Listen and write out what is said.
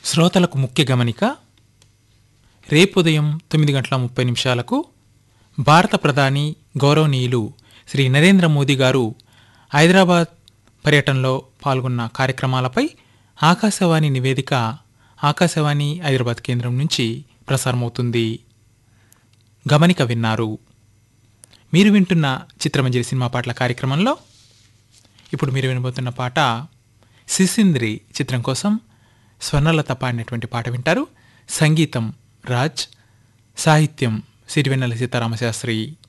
శ్రోతలకు ముఖ్య గమనిక రేపు ఉదయం తొమ్మిది గంటల ముప్పై నిమిషాలకు భారత ప్రధాని గౌరవనీయులు శ్రీ నరేంద్ర మోదీ గారు హైదరాబాద్ పర్యటనలో పాల్గొన్న కార్యక్రమాలపై ఆకాశవాణి నివేదిక ఆకాశవాణి హైదరాబాద్ కేంద్రం నుంచి ప్రసారమవుతుంది గమనిక విన్నారు మీరు వింటున్న చిత్రమంజరి సినిమా పాటల కార్యక్రమంలో ఇప్పుడు మీరు వినబోతున్న పాట సిసింద్రి చిత్రం కోసం స్వర్ణలత పాడినటువంటి పాట వింటారు సంగీతం రాజ్ సాహిత్యం సిరివెన్నెల సీతారామశాస్త్రి